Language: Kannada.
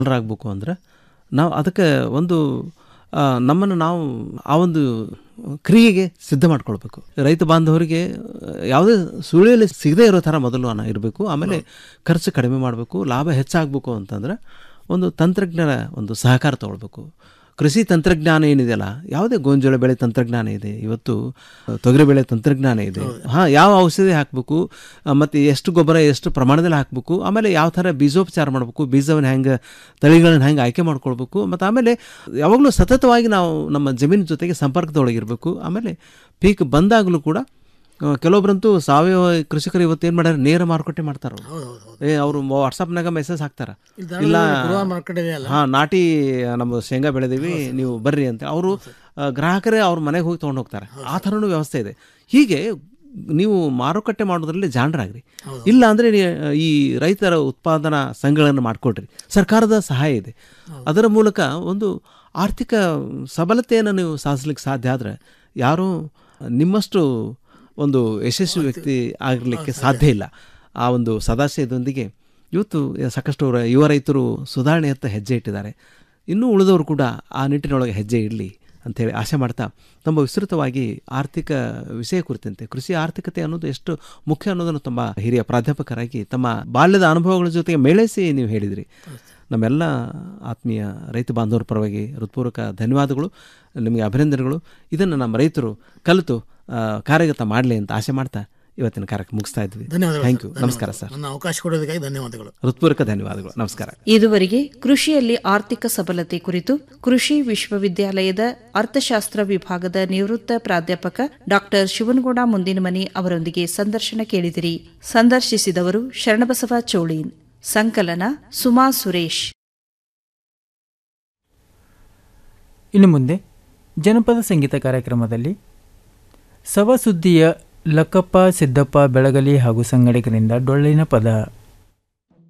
ಆಗಬೇಕು ಅಂದ್ರೆ ನಾವು ಅದಕ್ಕೆ ಒಂದು ಆ, ನಮ್ಮನ್ನು ನಾವು ಆ ಒಂದು ಕ್ರಿಯೆಗೆ ಸಿದ್ಧ ಮಾಡ್ಕೊಳ್ಬೇಕು ರೈತ ಬಾಂಧವರಿಗೆ ಆ, ಯಾವುದೇ ಸುಳಿಯಲ್ಲಿ ಸಿಗದೇ ಇರೋ ಥರ ಮೊದಲು ನಾನು ಇರಬೇಕು ಆಮೇಲೆ ಖರ್ಚು ಕಡಿಮೆ ಮಾಡಬೇಕು ಲಾಭ ಹೆಚ್ಚಾಗಬೇಕು ಅಂತಂದ್ರೆ ಒಂದು ತಂತ್ರಜ್ಞರ ಒಂದು ಸಹಕಾರ ತಗೊಳ್ಬೇಕು ಕೃಷಿ ತಂತ್ರಜ್ಞಾನ ಏನಿದೆಯಲ್ಲ ಯಾವುದೇ ಗೋಂಜಾಳ ಬೆಳೆ ತಂತ್ರಜ್ಞಾನ ಇದೆ ಇವತ್ತು ಆ, ತೊಗರಿ ಬೆಳೆ ತಂತ್ರಜ್ಞಾನ ಇದೆ ಹಾಂ ಯಾವ ಔಷಧಿ ಹಾಕಬೇಕು ಮತ್ತು ಎಷ್ಟು ಗೊಬ್ಬರ ಎಷ್ಟು ಪ್ರಮಾಣದಲ್ಲಿ ಹಾಕಬೇಕು ಆಮೇಲೆ ಯಾವ ಥರ ಬೀಜೋಪಚಾರ ಮಾಡಬೇಕು ಬೀಜವನ್ನು ಹೆಂಗೆ ತಳಿಗಳನ್ನ ಹೆಂಗೆ ಆಯ್ಕೆ ಮಾಡ್ಕೊಳ್ಬೇಕು ಮತ್ತು ಆಮೇಲೆ ಯಾವಾಗಲೂ ಸತತವಾಗಿ ನಾವು ನಮ್ಮ ಜಮೀನು ಜೊತೆಗೆ ಸಂಪರ್ಕದೊಳಗಿರಬೇಕು ಆಮೇಲೆ ಪೀಕ್ ಬಂದಾಗಲೂ ಕೂಡ ಆ, ಕೆಲವೊಬ್ರಂತೂ ಸಾವಯವ ಕೃಷಿಕರು ಇವತ್ತು ಏನು ಮಾಡ್ಯಾರ ನೇರ ಮಾರುಕಟ್ಟೆ ಮಾಡ್ತಾರ ಏ ಅವರು ವಾಟ್ಸಪ್ನಾಗ ಮೆಸೇಜ್ ಹಾಕ್ತಾರ ಇಲ್ಲ ಗೃಹ ಮಾರ್ಕೆಟ್ ಇದೆಯಲ್ಲ ಹಾಂ ನಾಟಿ ನಮ್ಮ ಶೇಂಗಾ ಬೆಳೆದೀವಿ ನೀವು ಬರ್ರಿ ಅಂತ ಅವರು ಗ್ರಾಹಕರೇ ಅವ್ರ ಮನೆಗೆ ಹೋಗಿ ತೊಗೊಂಡು ಹೋಗ್ತಾರೆ ಆ ಥರನೂ ವ್ಯವಸ್ಥೆ ಇದೆ ಹೀಗೆ ನೀವು ಮಾರುಕಟ್ಟೆ ಮಾಡೋದ್ರಲ್ಲಿ ಜಾಣರಾಗ್ರಿ ಇಲ್ಲ ಅಂದರೆ ಈ ರೈತರ ಉತ್ಪಾದನಾ ಸಂಘಗಳನ್ನು ಮಾಡ್ಕೊಳ್ರಿ ಸರ್ಕಾರದ ಸಹಾಯ ಇದೆ ಅದರ ಮೂಲಕ ಒಂದು ಆರ್ಥಿಕ ಸಬಲತೆಯನ್ನು ನೀವು ಸಾಧಿಸ್ಲಿಕ್ಕೆ ಸಾಧ್ಯ ಆದರೆ ಯಾರೂ ನಿಮ್ಮಷ್ಟು ಒಂದು ಯಶಸ್ವಿ ವ್ಯಕ್ತಿ ಆಗಲಿಕ್ಕೆ ಸಾಧ್ಯ ಇಲ್ಲ ಆ ಒಂದು ಸದಾಶಯದೊಂದಿಗೆ ಇವತ್ತು ಸಾಕಷ್ಟು ರ- ಯುವ ರೈತರು ಸುಧಾರಣೆಯತ್ತ ಹೆಜ್ಜೆ ಇಟ್ಟಿದ್ದಾರೆ ಇನ್ನೂ ಉಳಿದವರು ಕೂಡ ಆ ನಿಟ್ಟಿನೊಳಗೆ ಹೆಜ್ಜೆ ಇಡಲಿ ಅಂಥೇಳಿ ಆಶೆ ಮಾಡ್ತಾ ತುಂಬ ವಿಸ್ತೃತವಾಗಿ ಆರ್ಥಿಕ ವಿಷಯ ಕುರಿತಂತೆ ಕೃಷಿ ಆರ್ಥಿಕತೆ ಅನ್ನೋದು ಎಷ್ಟು ಮುಖ್ಯ ಅನ್ನೋದನ್ನು ತುಂಬ ಹಿರಿಯ ಪ್ರಾಧ್ಯಾಪಕರಾಗಿ ತಮ್ಮ ಬಾಲ್ಯದ ಅನುಭವಗಳ ಜೊತೆಗೆ ಮೇಳೈಸಿ ನೀವು ಹೇಳಿದಿರಿ ನಮ್ಮೆಲ್ಲ ಆತ್ಮೀಯ ರೈತ ಬಾಂಧವರ ಪರವಾಗಿ ಹೃತ್ಪೂರ್ವಕ ಧನ್ಯವಾದಗಳು ನಿಮಗೆ ಅಭಿನಂದನೆಗಳು ಇದನ್ನು ನಮ್ಮ ರೈತರು ಕಲಿತು ಆ, ಕಾರ್ಯಗತ ಮಾಡಲಿ ಅಂತ ಆಸೆ ಮಾಡ್ತಾ ಇವತ್ತಿನ ಕಾರ್ಯಕ್ರಮ ಮುಗಿಸ್ತಾ ಇದ್ವಿ ಧನ್ಯವಾದಗಳು ಥ್ಯಾಂಕ್ ಯು ಸರ್. ನಮಸ್ಕಾರ ಸರ್ ನನ್ನ ಅವಕಾಶ ಕೊಡೋದಕ್ಕಾಗಿ ಧನ್ಯವಾದಗಳು ಹೃತ್ಪೂರ್ವಕ ಧನ್ಯವಾದಗಳು ನಮಸ್ಕಾರ ಇದುವರೆಗೆ ಕೃಷಿಯಲ್ಲಿ ಆರ್ಥಿಕ ಸಬಲತೆ ಕುರಿತು ಕೃಷಿ ವಿಶ್ವವಿದ್ಯಾಲಯದ ಅರ್ಥಶಾಸ್ತ್ರ ವಿಭಾಗದ ನಿವೃತ್ತ ಪ್ರಾಧ್ಯಾಪಕ ಡಾಕ್ಟರ್ ಶಿವನಗೌಡ ಮುಂದಿನಮನಿ ಅವರೊಂದಿಗೆ ಸಂದರ್ಶನ ಕೇಳಿದಿರಿ ಸಂದರ್ಶಿಸಿದವರು ಶರಣಬಸವ ಚೋಳೀನ್ ಸಂಕಲನ ಸುಮಾ ಸುರೇಶ್ ಇನ್ನು ಮುಂದೆ ಜನಪದ ಸಂಗೀತ ಕಾರ್ಯಕ್ರಮದಲ್ಲಿ ಸವಸುದ್ದಿಯ ಲಕ್ಕಪ್ಪ ಸಿದ್ದಪ್ಪ ಬೆಳಗಲಿ ಹಾಗೂ ಸಂಗಡಿಗರಿಂದ ಡೊಳ್ಳಿನ ಪದ